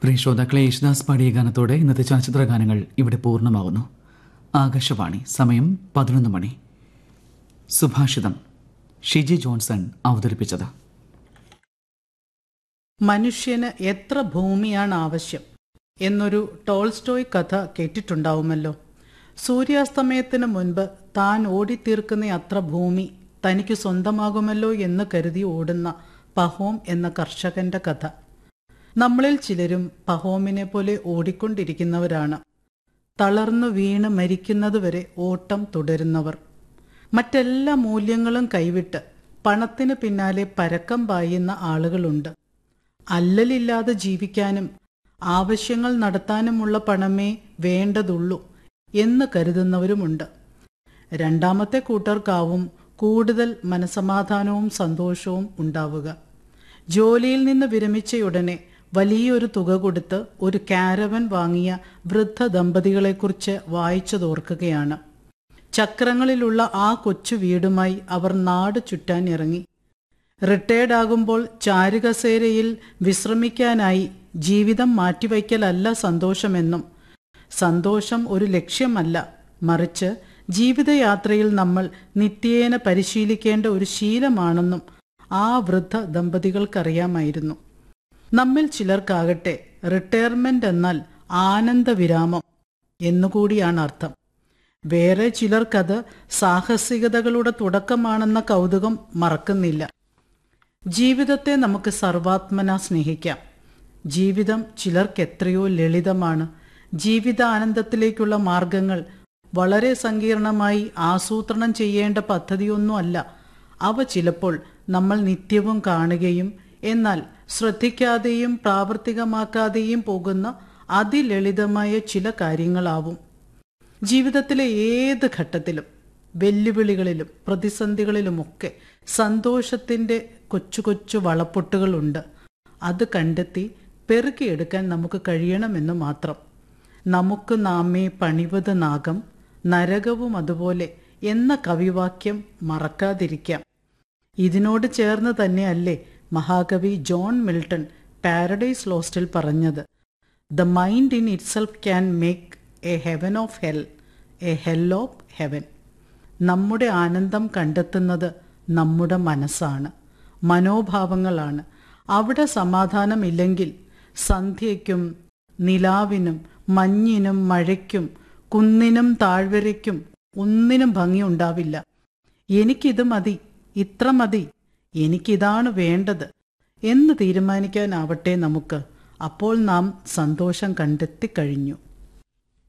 പ്രിയ ശ്രോതാക്കളെ യേശുദാസ് പാടിയ ഗാനത്തോടെ ഇന്നത്തെ ചലച്ചിത്ര ഗാനങ്ങൾ ഇവിടെ പൂർണ്ണമാവുന്നു ആകാശവാണി സമയം പതിനൊന്ന് മണി സുഭാഷിതം ഷിജി ജോൺസൺ അവതരിപ്പിച്ചത് മനുഷ്യന് എത്ര ഭൂമിയാണ് ആവശ്യം എന്നൊരു ടോൾസ്റ്റോയ് കഥ കേട്ടിട്ടുണ്ടാവുമല്ലോ സൂര്യാസ്തമയത്തിന് മുൻപ് താൻ ഓടിത്തീർക്കുന്ന അത്ര ഭൂമി തനിക്ക് സ്വന്തമാകുമല്ലോ എന്ന് കരുതി ഓടുന്ന പഹോം എന്ന കർഷകന്റെ കഥ നമ്മളിൽ ചിലരും പഹോമിനെ പോലെ ഓടിക്കൊണ്ടിരിക്കുന്നവരാണ് തളർന്നു വീണ് മരിക്കുന്നതുവരെ ഓട്ടം തുടരുന്നവർ മറ്റെല്ലാ മൂല്യങ്ങളും കൈവിട്ട് പണത്തിന് പിന്നാലെ പരക്കം പായുന്ന ആളുകളുണ്ട് അല്ലലില്ലാതെ ജീവിക്കാനും ആവശ്യങ്ങൾ നടത്താനുമുള്ള പണമേ വേണ്ടതുള്ളൂ എന്ന് കരുതുന്നവരുമുണ്ട് രണ്ടാമത്തെ കൂട്ടർക്കാവും കൂടുതൽ മനസമാധാനവും സന്തോഷവും ഉണ്ടാവുക ജോലിയിൽ നിന്ന് വിരമിച്ചയുടനെ വലിയൊരു തുക കൊടുത്ത് ഒരു കാരവൻ വാങ്ങിയ വൃദ്ധ ദമ്പതികളെക്കുറിച്ച് വായിച്ചതോർക്കുകയാണ് ചക്രങ്ങളിലുള്ള ആ കൊച്ചു വീടുമായി അവർ നാട് ചുറ്റാൻ ഇറങ്ങി റിട്ടയർഡ് ആകുമ്പോൾ ചാരുകസേരയിൽ വിശ്രമിക്കാനായി ജീവിതം മാറ്റിവയ്ക്കലല്ല സന്തോഷമെന്നും സന്തോഷം ഒരു ലക്ഷ്യമല്ല മറിച്ച് ജീവിതയാത്രയിൽ നമ്മൾ നിത്യേന പരിശീലിക്കേണ്ട ഒരു ശീലമാണെന്നും ആ വൃദ്ധ ദമ്പതികൾക്കറിയാമായിരുന്നു നമ്മിൽ ചിലർക്കാകട്ടെ റിട്ടയർമെന്റ് എന്നാൽ ആനന്ദവിരാമം എന്നുകൂടിയാണ് അർത്ഥം വേറെ ചിലർക്കത് സാഹസികതകളുടെ തുടക്കമാണെന്ന കൗതുകം മറക്കുന്നില്ല ജീവിതത്തെ നമുക്ക് സർവാത്മന സ്നേഹിക്കാം ജീവിതം ചിലർക്ക് എത്രയോ ലളിതമാണ് ജീവിതാനന്ദത്തിലേക്കുള്ള മാർഗങ്ങൾ വളരെ സങ്കീർണമായി ആസൂത്രണം ചെയ്യേണ്ട പദ്ധതിയൊന്നുമല്ല അവ ചിലപ്പോൾ നമ്മൾ നിത്യവും കാണുകയും എന്നാൽ ശ്രദ്ധിക്കാതെയും പ്രാവർത്തികമാക്കാതെയും പോകുന്ന അതിലളിതമായ ചില കാര്യങ്ങളാവും ജീവിതത്തിലെ ഏത് ഘട്ടത്തിലും വെല്ലുവിളികളിലും പ്രതിസന്ധികളിലുമൊക്കെ സന്തോഷത്തിൻ്റെ കൊച്ചു കൊച്ചു വളപ്പൊട്ടുകളുണ്ട് അത് കണ്ടെത്തി പെറുക്കിയെടുക്കാൻ നമുക്ക് കഴിയണമെന്ന് മാത്രം നമുക്ക് നാമേ പണിവത് നാഗം നരകവും അതുപോലെ എന്ന കവിവാക്യം മറക്കാതിരിക്കാം ഇതിനോട് ചേർന്ന് തന്നെയല്ലേ മഹാകവി ജോൺ മിൽട്ടൺ പാരഡൈസ് ലോസ്റ്റിൽ പറഞ്ഞത് the mind in itself can make a heaven of hell a hell of heaven നമ്മുടെ ആനന്ദം കണ്ടെത്തുന്നത് നമ്മുടെ മനസ്സാണ് മനോഭാവങ്ങളാണ് അവിടെ സമാധാനമില്ലെങ്കിൽ സന്ധ്യയ്ക്കും നിലാവിനും മഞ്ഞിനും മഴയ്ക്കും കുന്നിനും താഴ്വരയ്ക്കും ഒന്നിനും ഭംഗിയുണ്ടാവില്ല എനിക്കിത് മതി ഇത്ര മതി എനിക്കിതാണ് വേണ്ടത് എന്ന് തീരുമാനിക്കാനാവട്ടെ നമുക്ക് അപ്പോൾ നാം സന്തോഷം കണ്ടെത്തി കഴിഞ്ഞു